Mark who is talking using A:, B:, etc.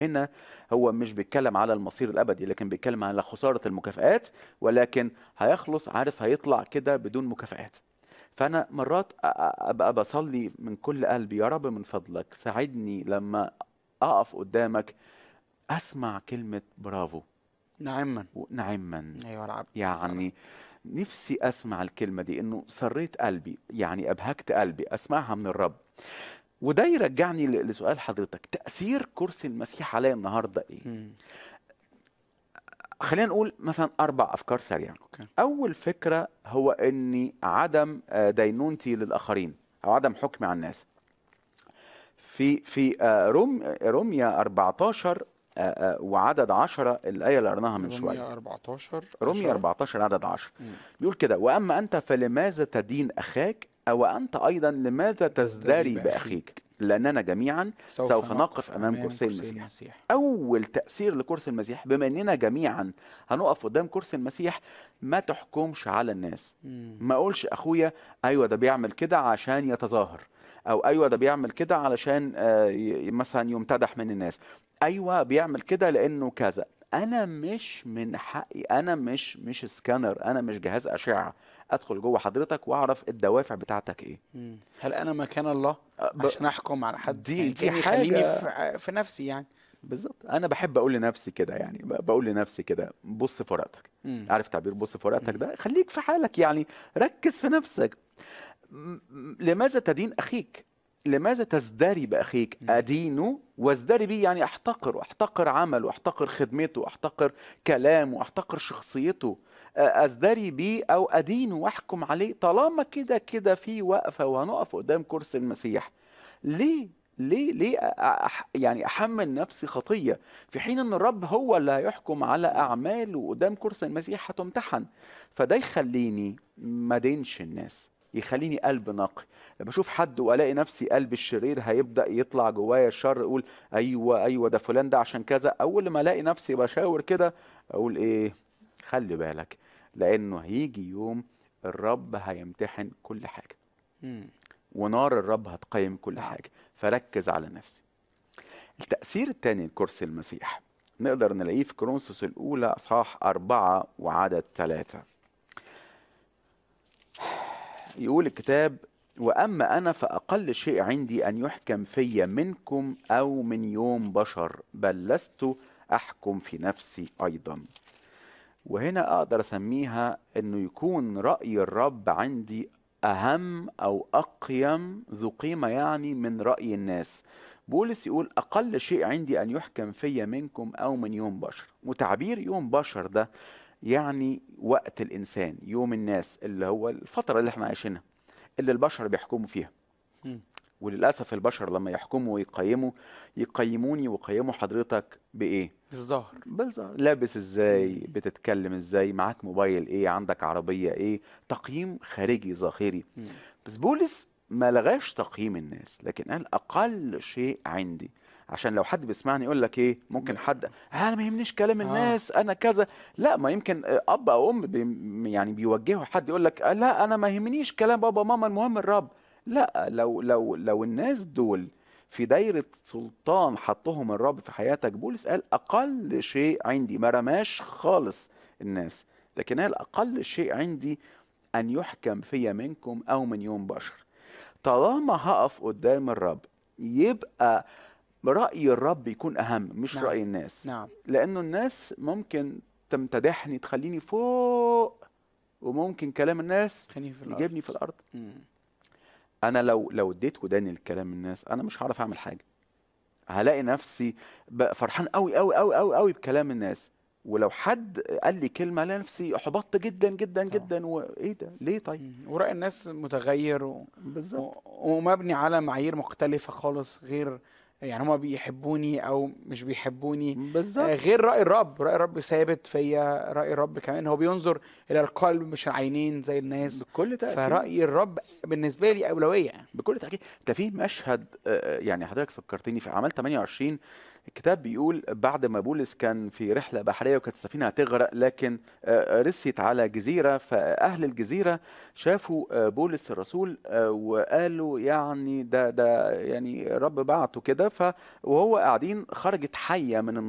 A: هنا هو مش بيتكلم على المصير الابدي لكن بيتكلم على خساره المكافآت ولكن هيخلص عارف هيطلع كده بدون مكافآت فانا مرات أ- أ- ابقى بصلي من كل قلبي يا رب من فضلك ساعدني لما اقف قدامك اسمع كلمه برافو
B: نعما
A: نعما
B: ايوه العبد
A: يعني نفسي اسمع الكلمه دي انه سريت قلبي يعني ابهجت قلبي اسمعها من الرب وده يرجعني ل- لسؤال حضرتك تاثير كرسي المسيح عليا النهارده ايه
B: مم.
A: خلينا نقول مثلا اربع افكار سريعه
B: اوكي
A: اول فكره هو اني عدم آه، دينونتي للاخرين او عدم حكمي على الناس في في آه، روم روميا 14 آه، آه، وعدد 10 الايه اللي قرناها من شويه
B: رومية 14
A: روميا
B: 10.
A: 14 عدد 10
B: مم.
A: بيقول كده واما انت فلماذا تدين اخاك او انت ايضا لماذا تزدري باخيك لاننا جميعا سوف نقف أمام كرسي المسيح. اول تاثير لكرسي المسيح بما اننا جميعا هنقف قدام كرسي المسيح ما تحكمش على الناس
B: مم.
A: ما اقولش اخويا ايوه ده بيعمل كده عشان يتظاهر او ايوه ده بيعمل كده علشان آه، ي- مثلا يمتدح من الناس ايوه بيعمل كده لانه كذا انا مش من حقي انا مش مش سكانر انا مش جهاز اشعه ادخل جوه حضرتك واعرف الدوافع بتاعتك ايه
B: مم. هل انا مكان الله
A: أه، ب-
B: عشان احكم على حد
A: دي-
B: يعني
A: دي
B: كان يخليني
A: حاجة-
B: في, في نفسي يعني
A: بالظبط انا بحب اقول لنفسي كده يعني ب- بقول لنفسي كده بص في ورقتك
B: مم.
A: عارف تعبير بص في ورقتك
B: مم.
A: ده خليك في حالك يعني ركز في نفسك م- م- لماذا تدين اخيك لماذا تزدري باخيك
B: مم.
A: ادينه وازدري بيه يعني احتقر احتقر عمله احتقر خدمته احتقر كلامه احتقر شخصيته أ- ازدري بيه او ادينه واحكم عليه طالما كده كده في وقفه وهنقف قدام كرسي المسيح ليه ليه ليه أ- أح يعني احمل نفسي خطيه في حين ان الرب هو اللي هيحكم على اعمال وقدام كرسي المسيح هتمتحن فده يخليني ما دينش الناس يخليني قلب نقي لما اشوف حد والاقي نفسي قلب الشرير هيبدا يطلع جوايا الشر اقول ايوه ايوه ده فلان ده عشان كذا اول ما الاقي نفسي بشاور كده اقول ايه خلي بالك لانه هيجي يوم الرب هيمتحن كل حاجه
B: مم.
A: ونار الرب هتقيم كل
B: نعم.
A: حاجة فركز على نفسي التأثير الثاني لكرسي المسيح نقدر نلاقيه في كورنثوس الأولى أصحاح أربعة وعدد ثلاثة يقول الكتاب وأما أنا فأقل شيء عندي أن يحكم في منكم أو من يوم بشر بل لست أحكم في نفسي أيضا وهنا أقدر أسميها أنه يكون رأي الرب عندي أهم أو أقيم ذو قيمة يعني من رأي الناس بولس يقول أقل شيء عندي أن يحكم في منكم أو من يوم بشر وتعبير يوم بشر ده يعني وقت الإنسان يوم الناس اللي هو الفترة اللي احنا عايشينها اللي البشر بيحكموا فيها
B: مم.
A: وللأسف البشر لما يحكموا ويقيموا يقيموني ويقيموا حضرتك بإيه؟
B: الظاهر
A: بالظبط لابس ازاي بتتكلم ازاي معاك موبايل ايه عندك عربية ايه تقييم خارجي ظاهري
B: مم.
A: بس بولس ما لغاش تقييم الناس لكن قال اقل شيء عندي عشان لو حد بيسمعني يقول لك ايه ممكن حد "آه، انا ما يهمنيش كلام
B: آه.
A: الناس انا كذا لا ما يمكن آه، اب او ام بي يعني بيوجهوا حد يقول لك "آه، لا انا ما يهمنيش كلام بابا ماما المهم الرب لا لو لو لو الناس دول في دايرة سلطان حطهم الرب في حياتك بولس قال أقل شيء عندي ما رماش خالص الناس لكن قال أقل شيء عندي أن يحكم في منكم أو من يوم بشر طالما هقف قدام الرب يبقى رأي الرب يكون أهم مش
B: نعم.
A: رأي الناس
B: نعم
A: لأنه الناس ممكن تمتدحني تخليني فوق وممكن كلام الناس
B: خليني في الأرض
A: يجيبني في الأرض
B: مم.
A: انا لو لو اديت وداني لكلام الناس انا مش هعرف اعمل حاجه هلاقي نفسي بقى فرحان قوي قوي قوي قوي قوي بكلام الناس ولو حد قال لي كلمه الاقي نفسي احبطت جدا جدا جدا وايه ده ليه طيب
B: مم. ورأي الناس متغير و...
A: بالظبط
B: و- ومبني على معايير مختلفة خالص غير يعني هما بيحبوني او مش بيحبوني آه،
A: بالظبط
B: غير رأي الرب رأي الرب ثابت فيا رأي الرب كمان هو بينظر إلى القلب مش العينين زي الناس
A: بكل تاكيد
B: فرأي الرب بالنسبة لي أولوية
A: بكل تاكيد ده في مشهد آه، آه، يعني حضرتك فكرتني في اعمال 28 الكتاب بيقول بعد ما بولس كان في رحلة بحرية وكانت السفينة هتغرق لكن آه، رست على جزيرة فأهل الجزيرة شافوا آه، بولس الرسول آه، وقالوا يعني ده ده يعني رب بعته كده ف وهو قاعدين خرجت حية من